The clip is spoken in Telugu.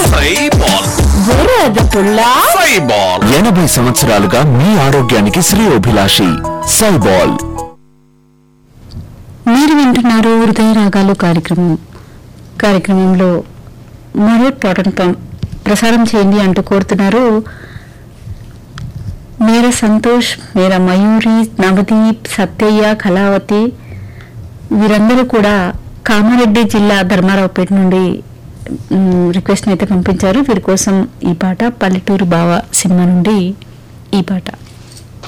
సైబాల్ బుర్రదపుల్లా సైబాల్ ఎనభై సంవత్సరాలుగా మీ ఆరోగ్యానికి శ్రేయోభిలాషి సైబాల్ మీరు వింటున్నారు హృదయ రాగాలు కార్యక్రమం కార్యక్రమంలో మరో పాటను పం- ప్రసారం చేయండి అంటూ కోరుతున్నారు మేర సంతోష్ మేర మయూరి నవదీప్ సత్యయ్య కళావతి వీరందరూ కూడా కామారెడ్డి జిల్లా ధర్మారావుపేట నుండి మ్, రిక్వెస్ట్ అయితే పంపించారు వీరి కోసం ఈ పాట పల్లెటూరు బావ సినిమా నుండి ఈ పాట